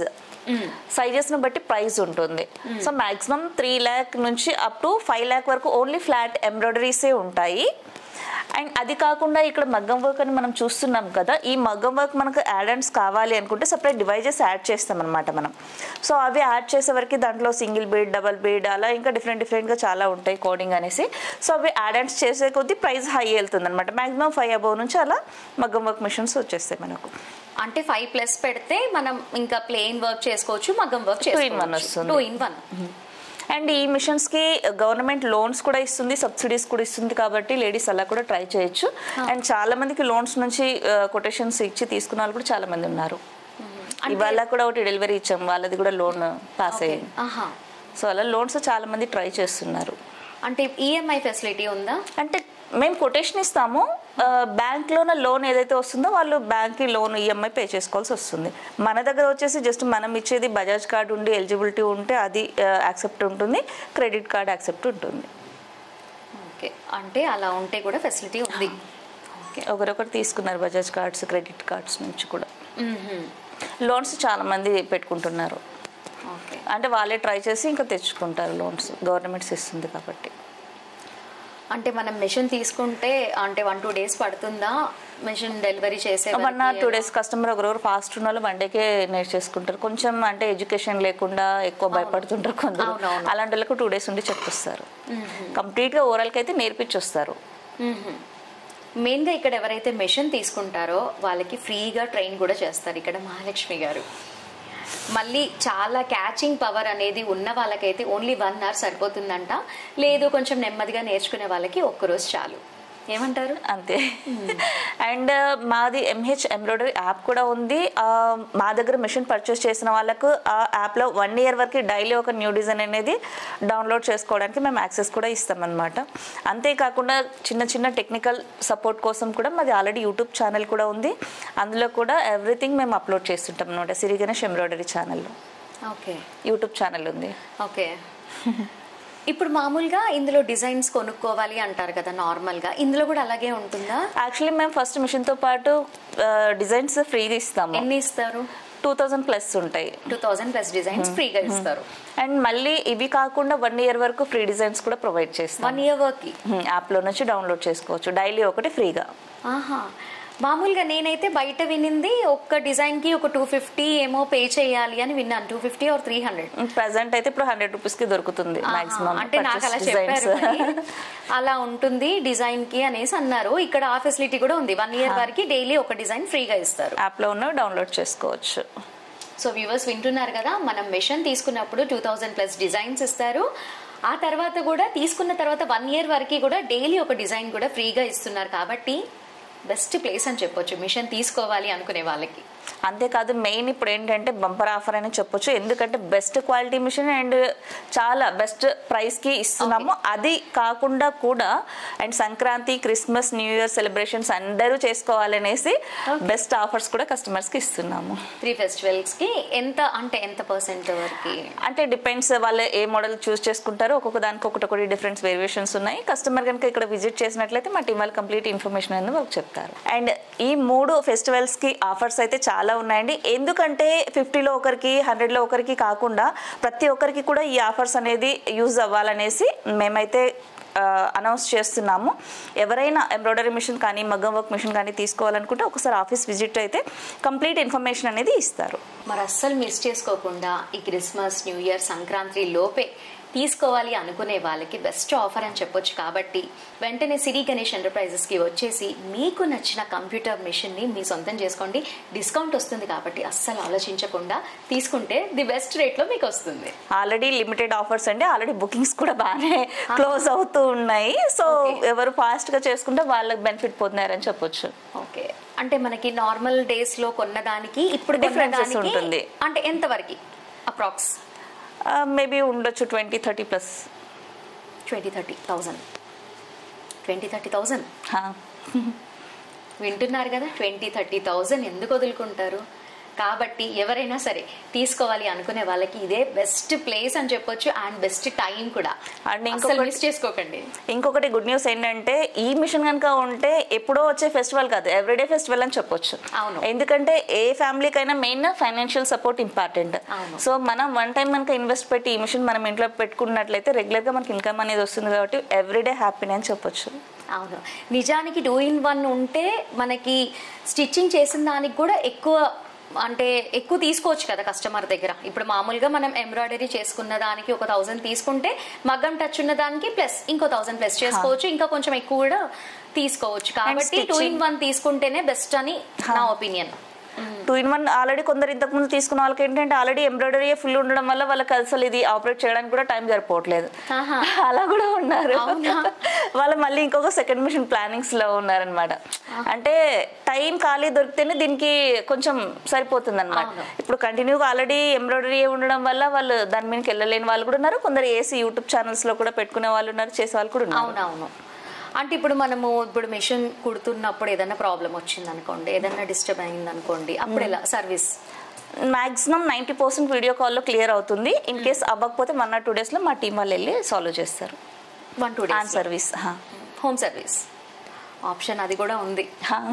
S3: sizes ను బట్టి ప్రైస్ ఉంటుంది సో మాక్సిమం త్రీ ల్యాక్ నుంచి అప్ టు ఫైవ్ ల్యాక్ వరకు ఓన్లీ ఫ్లాట్ ఎంబ్రాయిడరీసే ఉంటాయి అండ్ అది కాకుండా ఇక్కడ మగ్గం వర్క్ అని మనం చూస్తున్నాం కదా ఈ మగ్గం వర్క్ మనకు యాడన్స్ కావాలి అనుకుంటే సపరేట్ డివైజెస్ యాడ్ చేస్తాం అనమాట మనం సో అవి యాడ్ చేసే వరకు దాంట్లో సింగిల్ బీడ్ డబల్ బీడ్ అలా ఇంకా డిఫరెంట్ డిఫరెంట్గా చాలా ఉంటాయి కోడింగ్ అనేసి సో అవి యాడన్స్ చేసే కొద్దీ ప్రైస్ హై వెళ్తుంది అనమాట మాక్సిమం ఫైవ్ అబౌవ్ నుంచి అలా మగ్గం వర్క్ మిషన్స్ వచ్చేస్తాయి మనకు
S2: అంటే ఫైవ్ ప్లస్ పెడితే మనం ఇంకా ప్లెయిన్ వర్క్ చేసుకోవచ్చు మగ్గం వర్క్
S3: Two in one
S2: చేసుకోవచ్చు
S3: వస్తుంది.
S2: టూ ఇన్ వన్
S3: అండ్ ఈ మిషన్స్ కి గవర్నమెంట్ లోన్స్ కూడా ఇస్తుంది సబ్సిడీస్ కూడా ఇస్తుంది కాబట్టి లేడీస్ అలా కూడా ట్రై చేయొచ్చు అండ్ చాలా మందికి లోన్స్ నుంచి కొటేషన్స్ ఇచ్చి తీసుకున్న వాళ్ళు కూడా చాలా మంది ఉన్నారు ఇవాళ కూడా ఒకటి డెలివరీ ఇచ్చాం వాళ్ళది కూడా లోన్ పాస్ అయ్యింది
S2: ఆహా
S3: సో అలా లోన్స్ చాలా మంది ట్రై చేస్తున్నారు
S2: అంటే ఈఎంఐ ఫెసిలిటీ ఉందా
S3: అంటే మేము కొటేషన్ ఇస్తాము బ్యాంక్ లోన లోన్ ఏదైతే వస్తుందో వాళ్ళు బ్యాంక్ కి లోన్ ఈఎంఐ పే చేసుకోవాల్సి వస్తుంది మన దగ్గర వచ్చేసి జస్ట్ మనం ఇచ్చేది బజాజ్ కార్డ్ ఉండి ఎలిజిబిలిటీ ఉంటే అది యాక్సెప్ట్ ఉంటుంది క్రెడిట్ కార్డ్ యాక్సెప్ట్ ఉంటుంది
S2: ఓకే అంటే అలా ఉంటే కూడా ఫెసిలిటీ ఉంది ఓకే
S3: ఒకరొకరు తీసుకున్నారు బజాజ్ కార్డ్స్ క్రెడిట్ కార్డ్స్ నుంచి కూడా లోన్స్ చాలా మంది పెట్టుకుంటున్నారు
S2: ఓకే
S3: అంటే వాళ్ళే ట్రై చేసి ఇంకా తెచ్చుకుంటారు లోన్స్ గవర్నమెంట్స్ ఇస్తుంది కాబట్టి
S2: అంటే మనం మెషిన్ తీసుకుంటే అంటే వన్ టూ డేస్ పడుతుందా మెషిన్ డెలివరీ చేసే
S3: one or two days customer ఒకరొకరు ఫాస్ట్ ఉన్న వాళ్ళు వన్ డేకే నేర్చేసుకుంటారు కొంచెం అంటే ఎడ్యుకేషన్ లేకుండా ఎక్కువ భయపడుతుంటారు కొందరు
S2: అవునవును.
S3: అలాంటి వాళ్ళకు టూ డేస్ ఉండి చెప్పిస్తారు కంప్లీట్గా ఓవరాల్కి అయితే నేర్పించి వస్తారు
S2: మెయిన్గా ఇక్కడ ఎవరైతే మెషిన్ తీసుకుంటారో వాళ్ళకి ఫ్రీగా ట్రైన్ కూడా చేస్తారు ఇక్కడ మహాలక్ష్మి గారు మళ్ళీ చాలా క్యాచింగ్ పవర్ అనేది ఉన్న వాళ్ళకైతే ఓన్లీ వన్ అవర్ సరిపోతుందంట లేదు కొంచెం నెమ్మదిగా నేర్చుకునే వాళ్ళకి ఒక్కరోజు చాలు ఏమంటారు
S3: అంతే అండ్ మాది ఎంహెచ్ ఎంబ్రాయిడరీ యాప్ కూడా ఉంది ఆ, మా దగ్గర మిషన్ పర్చేస్ చేసిన వాళ్ళకు ఆ యాప్లో వన్ ఇయర్ వరకు డైలీ ఒక న్యూ డిజైన్ అనేది డౌన్లోడ్ చేసుకోవడానికి మేము యాక్సెస్ కూడా ఇస్తామన్నమాట అంతేకాకుండా చిన్న చిన్న టెక్నికల్ సపోర్ట్ కోసం కూడా మాది ఆల్రెడీ యూట్యూబ్ ఛానల్ కూడా ఉంది అందులో కూడా ఎవ్రీథింగ్ మేము అప్లోడ్ చేస్తుంటాం అనమాట సిరి గణేష్ ఎంబ్రాయిడరీ ఛానల్లో
S2: ఓకే
S3: యూట్యూబ్ ఛానల్ ఉంది
S2: ఓకే ఇప్పుడు మామూలుగా ఇందులో డిజైన్స్ కొనుక్కోవాలి అంటారు కదా నార్మల్ గా ఇందులో కూడా అలాగే ఉంటుందా
S3: యాక్చువల్లీ మేము ఫస్ట్ మిషన్తో పాటు డిజైన్స్ ఫ్రీగా ఇస్తాము
S2: ఎన్ని ఇస్తారు
S3: టూ థౌజండ్ ప్లస్ ఉంటాయి
S2: టూ థౌసండ్ ప్లస్ డిజైన్స్ ఫ్రీగా ఇస్తారు
S3: అండ్ మళ్ళీ ఇవి కాకుండా వన్ ఇయర్ వరకు ఫ్రీ డిజైన్స్ కూడా ప్రొవైడ్ చేస్తాం
S2: వన్ ఇయర్ వర్క్ కి
S3: యాప్లో నుంచి డౌన్లోడ్ చేసుకోవచ్చు డైలీ ఒకటి ఫ్రీగా
S2: ఆహా మామూలుగా నేనైతే బయట వినింది ఒక్క డిజైన్ కి ఒక టూ ఫిఫ్టీ ఏమో పే చేయాలి అని విన్నాను two fifty or three hundred
S3: present అయితే ఇప్పుడు హండ్రెడ్ రూపీస్ కి దొరుకుతుంది మాక్సిమం
S2: అంటే నాకు అలా చెప్పారు మరి. అలా ఉంటుంది డిజైన్ కి అనేసి అన్నారు ఇక్కడ ఆ ఫెసిలిటీ కూడా ఉంది వన్ ఇయర్ వరకు డైలీ ఒక డిజైన్ ఫ్రీగా ఇస్తారు
S3: యాప్ లో ఉన్న డౌన్లోడ్ చేసుకోవచ్చు
S2: సో వ్యూవర్స్ వింటున్నారు కదా మనం మెషిన్ తీసుకున్నప్పుడు టూ థౌజండ్ ప్లస్ డిజైన్స్ ఇస్తారు ఆ తర్వాత కూడా తీసుకున్న తర్వాత వన్ ఇయర్ వరకు కూడా డైలీ ఒక డిజైన్ కూడా ఫ్రీగా ఇస్తున్నారు కాబట్టి బెస్ట్ ప్లేస్ అని చెప్పొచ్చు మిషన్ తీసుకోవాలి అనుకునే వాళ్ళకి
S3: అంతేకాదు మెయిన్ ఇప్పుడు ఏంటంటే బంపర్ ఆఫర్ అని చెప్పొచ్చు ఎందుకంటే బెస్ట్ క్వాలిటీ మిషన్ అండ్ చాలా బెస్ట్ ప్రైస్ కి ఇస్తున్నాము అది కాకుండా కూడా and Sankranti Christmas new year celebrations అందరూ చేసుకోవాలనేసి బెస్ట్ ఆఫర్స్ కూడా కస్టమర్స్ కి ఇస్తున్నాము
S2: త్రీ ఫెస్టివల్స్ కి ఎంత అంటే ఎంత పర్సెంట్ వరకు
S3: అంటే డిపెండ్స్ వాళ్ళు ఏ మోడల్ చూస్ చేసుకుంటారో ఒక్కొక్క దానికి ఒకటి డిఫరెంట్ వేరియేషన్స్ ఉన్నాయి కస్టమర్ కనుక ఇక్కడ విజిట్ చేసినట్లయితే మా టీం వాళ్ళు కంప్లీట్ ఇన్ఫర్మేషన్ అనేది వాళ్ళకి చెప్తారు అండ్ ఈ మూడు ఫెస్టివల్స్ కి ఆఫర్స్ అయితే చాలా ఉన్నాయండి ఎందుకంటే ఫిఫ్టీలో ఒకరికి హండ్రెడ్లో ఒకరికి కాకుండా ప్రతి ఒక్కరికి కూడా ఈ ఆఫర్స్ అనేది యూజ్ అవ్వాలనేసి మేమైతే అనౌన్స్ చేస్తున్నాము ఎవరైనా ఎంబ్రాయిడరీ మిషన్ కానీ మగ్గం వర్క్ మిషన్ కానీ తీసుకోవాలనుకుంటే ఒకసారి ఆఫీస్ విజిట్ అయితే కంప్లీట్ ఇన్ఫర్మేషన్ అనేది ఇస్తారు
S2: మరి అస్సలు మిస్ చేసుకోకుండా ఈ క్రిస్మస్ న్యూ ఇయర్ సంక్రాంతి లోపే తీసుకోవాలి అనుకునే వాళ్ళకి బెస్ట్ ఆఫర్ అని చెప్పొచ్చు కాబట్టి వెంటనే సిరి గణేష్ ఎంటర్ప్రైజెస్కి వచ్చేసి మీకు నచ్చిన కంప్యూటర్ మిషన్ని మీ సొంతం చేసుకోండి డిస్కౌంట్ వస్తుంది కాబట్టి అస్సలు ఆలోచించకుండా తీసుకుంటే ది బెస్ట్ రేట్లో మీకు వస్తుంది
S3: ఆల్రెడీ లిమిటెడ్ ఆఫర్స్ అండి ఆల్రెడీ బుకింగ్స్ కూడా బాగానే క్లోజ్ అవుతూ ఉన్నాయి సో
S2: Okay.
S3: ఎవరు ఫాస్ట్ గా చేసుకుంటే వాళ్ళకి బెనిఫిట్ పొందారని చెప్పొచ్చు
S2: ఓకే అంటే మనకి నార్మల్ డేస్ లో కొన్నదానికి ఇప్పుడు
S3: Differences
S2: కొన్నదానికి
S3: ఉంటుంది.
S2: అంటే ఎంత వరకు అప్రాక్స్
S3: మేబీ ఉండొచ్చు twenty thirty plus
S2: twenty thirty thousand twenty thirty thousand వింటున్నారు కదా ట్వంటీ థర్టీ థౌజండ్ ఎందుకు వదులుకుంటారు కాబట్టి ఎవరైనా సరే తీసుకోవాలి అనుకునే వాళ్ళకి ఇదే బెస్ట్ ప్లేస్ అని చెప్పొచ్చు అండ్ బెస్ట్ టైం కూడా
S3: And
S2: అసలు
S3: ఇంకొకటి-
S2: మిస్ చేసుకోకండి
S3: ఇంకొకటి గుడ్ న్యూస్ ఏంటంటే ఈ మిషన్ కనుక ఉంటే ఎప్పుడో వచ్చే ఫెస్టివల్ కాదు ఎవ్రీడే ఫెస్టివల్ అని చెప్పొచ్చు
S2: అవును.
S3: ఎందుకంటే ఏ ఫ్యామిలీకైనా మెయిన్ ఫైనాన్షియల్ సపోర్ట్ ఇంపార్టెంట్
S2: అవును.
S3: సో మనం వన్ టైం కనుక ఇన్వెస్ట్ పెట్టి ఈ మిషన్ మనం ఇంట్లో పెట్టుకున్నట్లయితే రెగ్యులర్ గా మనకి ఇన్కమ్ అనేది వస్తుంది కాబట్టి ఎవ్రీడే హ్యాపీనే అని చెప్పొచ్చు
S2: అవును నిజానికి టూ ఇన్ వన్ ఉంటే మనకి స్టిచ్చింగ్ చేసిన దానికి కూడా ఎక్కువ అంటే ఎక్కువ తీసుకోవచ్చు కదా కస్టమర్ దగ్గర ఇప్పుడు మామూలుగా మనం ఎంబ్రాయిడరీ చేసుకున్న దానికి ఒక థౌసండ్ తీసుకుంటే మగ్గం టచ్ ఉన్న దానికి ప్లస్ ఇంకో థౌసండ్ ప్లస్ చేసుకోవచ్చు ఇంకా కొంచెం ఎక్కువ కూడా తీసుకోవచ్చు కాబట్టి టూ ఇన్
S3: stitching.
S2: వన్ తీసుకుంటేనే బెస్ట్ అని నా opinion
S3: two in one already కొందరు ఇంతకు ముందు తీసుకున్న వాళ్ళకి ఏంటంటే ఆల్రెడీ ఎంబ్రాయిడరీ ఫుల్ ఉండడం వల్ల వాళ్ళకి అసలు ఇది ఆపరేట్ చేయడానికి కూడా టైం సరిపోవట్లేదు
S2: ఆహా.
S3: అలా కూడా ఉన్నారు
S2: అవునా?
S3: వాళ్ళు మళ్ళీ ఇంకొక సెకండ్ మిషన్ ప్లానింగ్స్ లో ఉన్నారనమాట అంటే టైం ఖాళీ దొరికితేనే దీనికి కొంచెం సరిపోతుంది అనమాట
S2: అవును.
S3: ఇప్పుడు కంటిన్యూగా ఆల్రెడీ ఎంబ్రాయిడరీ ఉండడం వల్ల వాళ్ళు దాని మీదకి వెళ్ళలేని వాళ్ళు కూడా ఉన్నారు కొందరు ఏసీ యూట్యూబ్ ఛానల్స్ లో కూడా పెట్టుకునే వాళ్ళు ఉన్నారు చేసే వాళ్ళు కూడా ఉన్నారు
S2: అవునవును అంటే ఇప్పుడు మనము ఇప్పుడు మిషన్ కుడుతున్నప్పుడు ఏదైనా ప్రాబ్లం వచ్చింది అనుకోండి ఏదైనా డిస్టర్బ్ అయింది అనుకోండి అప్పుడు ఎలా service
S3: maximum ninety percent video కాల్లో క్లియర్ అవుతుంది ఇన్ కేస్ అవ్వకపోతే వన్ ఆర్ టూ డేస్ లో మా టీం వాళ్ళు వెళ్ళి సాల్వ్ చేస్తారు
S2: one two
S3: on
S2: days
S3: service
S2: home service option అది కూడా ఉంది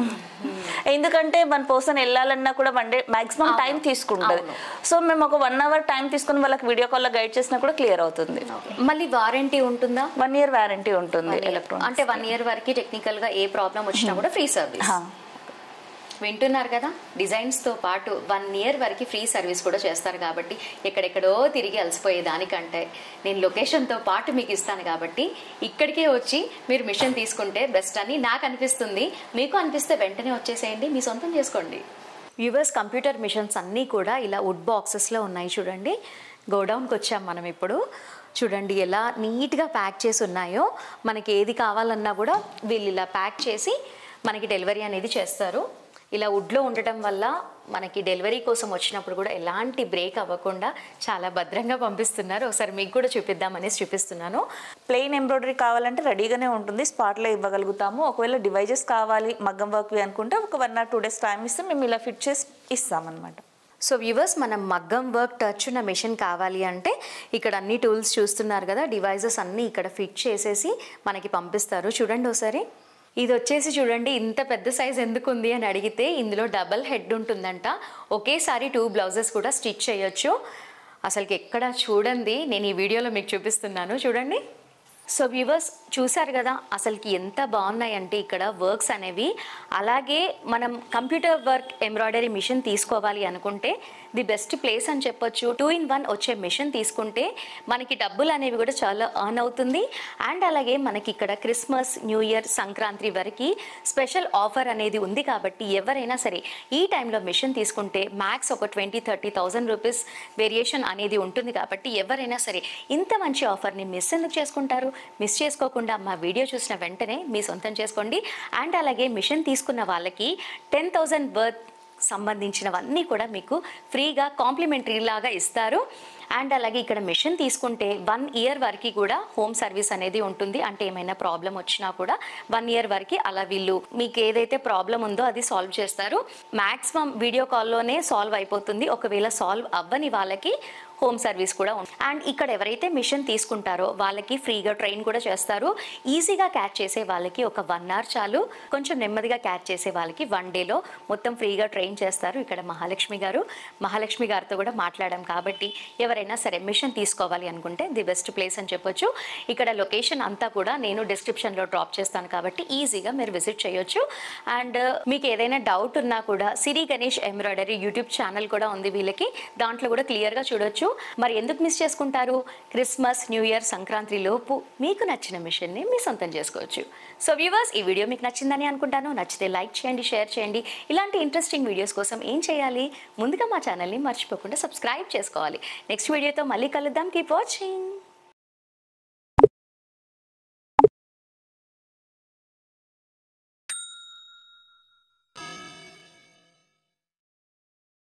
S3: ఎందుకంటే వన్ పర్సన్ వెళ్ళాలన్నా కూడా వన్ డే మాక్సిమం
S2: అవును.
S3: టైం తీసుకుంటుంది
S2: అవును.
S3: సో మేము ఒక వన్ అవర్ టైం తీసుకుని వాళ్ళకి వీడియో కాల్ లో గైడ్ చేసినా కూడా క్లియర్ అవుతుంది
S2: మళ్ళీ వారంటీ ఉంటుందా
S3: వన్ ఇయర్ వారంటీ ఉంటుంది
S2: One year.
S3: ఎలక్ట్రానిక్
S2: అంటే వన్ ఇయర్ వరకు టెక్నికల్ గా ఏ ప్రాబ్లం వచ్చినా కూడా ఫ్రీ సర్వీస్ వింటున్నారు కదా డిజైన్స్ తో పాటు వన్ ఇయర్ వరకు ఫ్రీ సర్వీస్ కూడా చేస్తారు కాబట్టి ఎక్కడెక్కడో తిరిగి అలసిపోయే దానికంటే నేను లొకేషన్ తో పాటు మీకు ఇస్తాను కాబట్టి ఇక్కడికే వచ్చి మీరు మిషన్ తీసుకుంటే బెస్ట్ అని నాకు అనిపిస్తుంది మీకు అనిపిస్తే వెంటనే వచ్చేసేయండి మీ సొంతం చేసుకోండి వ్యూవర్స్ కంప్యూటర్ మిషన్స్ అన్నీ కూడా ఇలా వుడ్ బాక్సెస్లో ఉన్నాయి చూడండి గోడౌన్కి వచ్చాం మనం ఇప్పుడు చూడండి ఎలా నీట్గా ప్యాక్ చేసి ఉన్నాయో మనకి ఏది కావాలన్నా కూడా వీళ్ళు ఇలా ప్యాక్ చేసి మనకి డెలివరీ అనేది చేస్తారు ఇలా వుడ్లో ఉండటం వల్ల మనకి డెలివరీ కోసం వచ్చినప్పుడు కూడా ఎలాంటి బ్రేక్ అవ్వకుండా చాలా భద్రంగా పంపిస్తున్నారు ఒకసారి మీకు కూడా చూపిద్దామనేసి చూపిస్తున్నాను
S3: ప్లెయిన్ ఎంబ్రాయిడరీ కావాలంటే రెడీగానే ఉంటుంది స్పాట్లో ఇవ్వగలుగుతాము ఒకవేళ డివైజెస్ కావాలి మగ్గం వర్క్ అనుకుంటే ఒక one or two days time ఇస్తే మేము ఇలా ఫిట్ చేసి ఇస్తామన్నమాట
S2: సో వ్యూవర్స్ మనం మగ్గం వర్క్ టచ్ ఉన్న మెషిన్ కావాలి అంటే ఇక్కడ అన్ని టూల్స్ చూస్తున్నారు కదా డివైజెస్ అన్నీ ఇక్కడ ఫిట్ చేసేసి మనకి పంపిస్తారు చూడండి ఒకసారి ఇది వచ్చేసి చూడండి ఇంత పెద్ద సైజ్ ఎందుకు ఉంది అని అడిగితే ఇందులో డబల్ హెడ్ ఉంటుందంట ఒకేసారి టూ బ్లౌజెస్ కూడా స్టిచ్ చేయొచ్చు అసలుకి ఎక్కడ చూడండి నేను ఈ వీడియోలో మీకు చూపిస్తున్నాను చూడండి సో వ్యూవర్స్ చూసారు కదా అసలుకి ఎంత బాగున్నాయంటే ఇక్కడ వర్క్స్ అనేవి అలాగే మనం కంప్యూటర్ వర్క్ ఎంబ్రాయిడరీ మిషన్ తీసుకోవాలి అనుకుంటే ది బెస్ట్ ప్లేస్ అని చెప్పొచ్చు టూ ఇన్ వన్ వచ్చే మిషన్ తీసుకుంటే మనకి డబ్బులు అనేవి కూడా చాలా అర్న్ అవుతుంది అండ్ అలాగే మనకి ఇక్కడ క్రిస్మస్ న్యూ ఇయర్ సంక్రాంతి వరకు స్పెషల్ ఆఫర్ అనేది ఉంది కాబట్టి ఎవరైనా సరే ఈ టైంలో మిషన్ తీసుకుంటే మ్యాక్స్ ఒక twenty thirty thousand rupees variation అనేది ఉంటుంది కాబట్టి ఎవరైనా సరే ఇంత మంచి ఆఫర్ని మిస్ ఎందుకు చేసుకుంటారు మిస్ చేసుకోకుండా మా వీడియో చూసిన వెంటనే మీ సొంతం చేసుకోండి అండ్ అలాగే మిషన్ తీసుకున్న వాళ్ళకి టెన్ థౌజండ్ వర్త్ సంబంధించినవన్నీ కూడా మీకు ఫ్రీగా కాంప్లిమెంటరీ లాగా ఇస్తారు అండ్ అలాగే ఇక్కడ మిషన్ తీసుకుంటే వన్ ఇయర్ వరకు కూడా హోమ్ సర్వీస్ అనేది ఉంటుంది అంటే ఏమైనా ప్రాబ్లం వచ్చినా కూడా వన్ ఇయర్ వరకు అలా వీళ్ళు మీకు ఏదైతే ప్రాబ్లం ఉందో అది సాల్వ్ చేస్తారు మ్యాక్సిమం వీడియో కాల్లోనే సాల్వ్ అయిపోతుంది ఒకవేళ సాల్వ్ అవ్వని వాళ్ళకి హోమ్ సర్వీస్ కూడా ఉంది అండ్ ఇక్కడ ఎవరైతే మిషన్ తీసుకుంటారో వాళ్ళకి ఫ్రీగా ట్రైన్ కూడా చేస్తారు ఈజీగా క్యాచ్ చేసే వాళ్ళకి ఒక వన్ అవర్ చాలు కొంచెం నెమ్మదిగా క్యాచ్ చేసే వాళ్ళకి వన్ డేలో మొత్తం ఫ్రీగా ట్రైన్ చేస్తారు ఇక్కడ మహాలక్ష్మి గారు మహాలక్ష్మి గారితో కూడా మాట్లాడాం కాబట్టి ఎవరైనా సరే మిషన్ తీసుకోవాలి అనుకుంటే ది బెస్ట్ ప్లేస్ అని చెప్పొచ్చు ఇక్కడ లొకేషన్ అంతా కూడా నేను డిస్క్రిప్షన్లో డ్రాప్ చేస్తాను కాబట్టి ఈజీగా మీరు విజిట్ చేయొచ్చు అండ్ మీకు ఏదైనా డౌట్ ఉన్నా కూడా Siri Ganesh embroidery YouTube channel కూడా ఉంది వీళ్ళకి దాంట్లో కూడా క్లియర్గా చూడొచ్చు మరి ఎందుకు మిస్ చేసుకుంటారు క్రిస్మస్ న్యూ ఇయర్ సంక్రాంతి లోపు మీకు నచ్చిన మిషన్ని మీ సొంతం చేసుకోవచ్చు సో వ్యూవర్స్ ఈ వీడియో మీకు నచ్చిందని అనుకుంటాను నచ్చితే లైక్ చేయండి షేర్ చేయండి ఇలాంటి ఇంట్రెస్టింగ్ వీడియోస్ కోసం ఏం చేయాలి ముందుగా మా ఛానల్ని మర్చిపోకుండా సబ్స్క్రైబ్ చేసుకోవాలి నెక్స్ట్ వీడియోతో మళ్ళీ కలుద్దాం కీప్ వాచింగ్